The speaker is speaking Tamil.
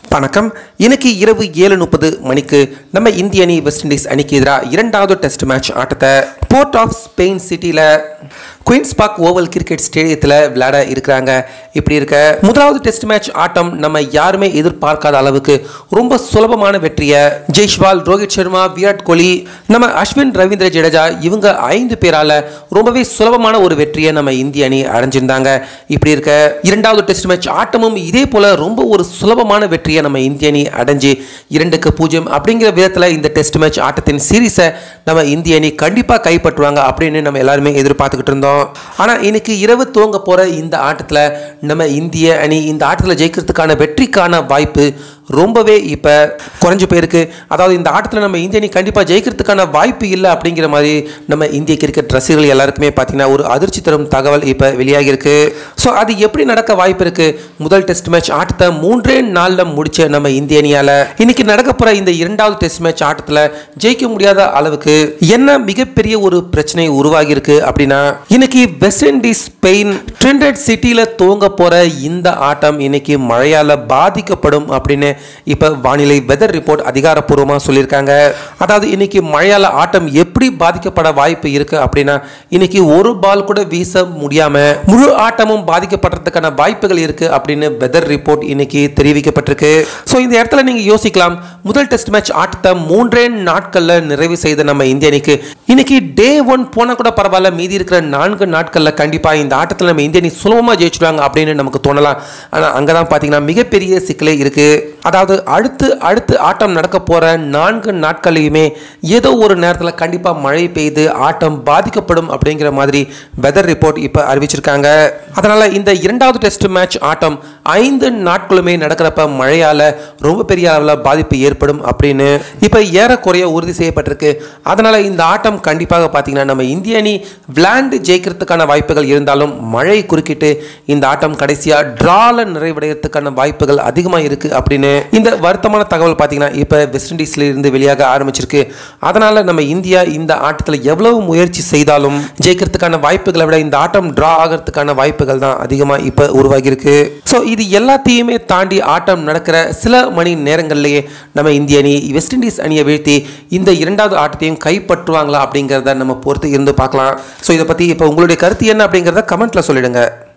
வணக்கம் இன்னைக்கு இரவு ஏழு முப்பது மணிக்கு நம்ம இந்திய அணி வெஸ்ட் இண்டீஸ் அணிக்கு எதிராக இரண்டாவது டெஸ்ட் மேட்ச் ஆட்டத்தை போர்ட் ஆஃப் ஸ்பெயின் சிட்டியில் குயின்ஸ் பார்க் ஓவல் கிரிக்கெட் ஸ்டேடியத்தில் விளையாட இருக்கிறாங்க இப்படி இருக்க முதலாவது டெஸ்ட் மேட்ச் ஆட்டம் நம்ம யாருமே எதிர்பார்க்காத அளவுக்கு ரொம்ப சுலபமான வெற்றியை ஜெய்ஷ்வால் ரோஹித் சர்மா விராட் கோலி நம்ம அஸ்வின் ரவீந்திர ஜடேஜா இவங்க ஐந்து பேரால ரொம்பவே சுலபமான ஒரு வெற்றியை நம்ம இந்திய அணி அடைஞ்சிருந்தாங்க இப்படி இருக்க இரண்டாவது டெஸ்ட் மேட்ச் ஆட்டமும் இதே போல ரொம்ப ஒரு சுலபமான வெற்றியை நம்ம இந்திய அணி அடைஞ்சு இரண்டுக்கு பூஜ்ஜியம் அப்படிங்கிற விதத்தில் இந்த டெஸ்ட் மேட்ச் ஆட்டத்தின் சீரீஸை நம்ம இந்திய அணி கண்டிப்பாக கைப்பற்றுவாங்க அப்படின்னு நம்ம எல்லாருமே எதிர்பார்த்துக்கிட்டு இருந்தோம் ஆனால் இன்னைக்கு இரவு துவங்க போகிற இந்த ஆட்டத்தில் நம்ம இந்திய அணி இந்த ஆட்டத்தில் ஜெயிக்கிறதுக்கான வெற்றிக்கான வாய்ப்பு ரொம்பவே இப்போ குறைஞ்சு போயிருக்கு அதாவது இந்த ஆட்டத்தில் நம்ம இந்திய அணி கண்டிப்பாக ஜெயிக்கிறதுக்கான வாய்ப்பு இல்லை அப்படிங்கிற மாதிரி நம்ம இந்திய கிரிக்கெட் ரசிகர்கள் எல்லாருக்குமே பார்த்தீங்கன்னா ஒரு அதிர்ச்சி தரும் தகவல் இப்போ வெளியாகிருக்கு ஸோ அது எப்படி நடக்க வாய்ப்பு இருக்கு முதல் டெஸ்ட் மேட்ச் ஆட்டத்தை மூன்றே நாளில் முடிச்ச நம்ம இந்திய அணியால் இன்னைக்கு நடக்க போகிற இந்த இரண்டாவது டெஸ்ட் மேட்ச் ஆட்டத்தில் ஜெயிக்க முடியாத அளவுக்கு என்ன மிகப்பெரிய ஒரு பிரச்சனை உருவாகி இருக்கு அப்படின்னா இன்னைக்கு வெஸ்ட் இண்டீஸ் ஸ்பெயின் ட்ரெண்டட் சிட்டியில் துவங்க போகிற இந்த ஆட்டம் இன்னைக்கு மழையால் பாதிக்கப்படும் அப்படின்னு இப்போ வானிலை வெதர் ரிப்போர்ட் அதிகாரப்பூர்வமாக சொல்லியிருக்காங்க அதாவது இன்னைக்கு மழையால் ஆட்டம் எப்படி பாதிக்கப்பட வாய்ப்பு இருக்கு அப்படின்னா இன்னைக்கு ஒரு பால் கூட வீச முடியாம முழு ஆட்டமும் பாதிக்கப்படுறதுக்கான வாய்ப்புகள் இருக்கு அப்படின்னு வெதர் ரிப்போர்ட் இன்னைக்கு தெரிவிக்கப்பட்டிருக்கு ஸோ இந்த இடத்துல நீங்க யோசிக்கலாம் முதல் டெஸ்ட் மேட்ச் ஆட்டத்தை மூன்றே நாட்கள்ல நிறைவு செய்த நம்ம இந்திய அணிக்கு இன்னைக்கு டே ஒன் போனா கூட பரவாயில்ல மீதி இருக்கிற நான்கு நாட்கள்ல கண்டிப்பா இந்த ஆட்டத்தில் நம்ம இந்திய அணி சுலபமாக ஜெயிச்சிடுவாங்க அப்படின்னு நமக்கு தோணலாம் ஆனால் அங்கே தான் பார்த்தீங்கன்னா மிகப்பெரிய சிக்கலே இருக்கு அதாவது அடுத்து அடுத்து ஆட்டம் நடக்க போற நான்கு நாட்களையுமே ஏதோ ஒரு நேரத்தில் கண்டிப்பாக மழை பெய்து ஆட்டம் பாதிக்கப்படும் அப்படிங்கிற மாதிரி வெதர் ரிப்போர்ட் இப்போ அறிவிச்சிருக்காங்க அதனால இந்த இரண்டாவது டெஸ்ட் மேட்ச் ஆட்டம் ஐந்து நாட்களுமே நடக்கிறப்ப மழையால ரொம்ப பெரிய அளவில் பாதிப்பு ஏற்படும் அப்படின்னு இப்போ ஏறக்குறைய உறுதி செய்யப்பட்டிருக்கு அதனால இந்த ஆட்டம் கண்டிப்பாக பார்த்தீங்கன்னா நம்ம இந்திய அணி விளாண்டு ஜெயிக்கிறதுக்கான வாய்ப்புகள் இருந்தாலும் மழை குறுக்கிட்டு இந்த ஆட்டம் கடைசியாக டிரால நிறைவடைகிறதுக்கான வாய்ப்புகள் அதிகமாக இருக்கு அப்படின்னு இந்த வருத்தமான தகவல் பார்த்தீங்கன்னா இப்போ வெஸ்ட் இண்டீஸ்ல இருந்து வெளியாக ஆரம்பிச்சிருக்கு அதனால நம்ம இந்தியா இந்த ஆட்டத்தில் எவ்வளவு முயற்சி செய்தாலும் ஜெயிக்கிறதுக்கான வாய்ப்புகளை விட இந்த ஆட்டம் டிரா ஆகிறதுக்கான வாய்ப்புகள் தான் அதிகமாக இப்போ உருவாகியிருக்கு ஸோ இது எல்லாத்தையுமே தாண்டி ஆட்டம் நடக்கிற சில மணி நேரங்கள்லேயே நம்ம இந்திய அணி வெஸ்ட் இண்டீஸ் அணியை வீழ்த்தி இந்த இரண்டாவது ஆட்டத்தையும் கைப்பற்றுவாங்களா அப்படிங்கிறத நம்ம பொறுத்து இருந்து பார்க்கலாம் ஸோ இதை பற்றி இப்போ உங்களுடைய கருத்து என்ன அப்படிங்கிறத கமெண்ட்டில் சொல்லிடுங்க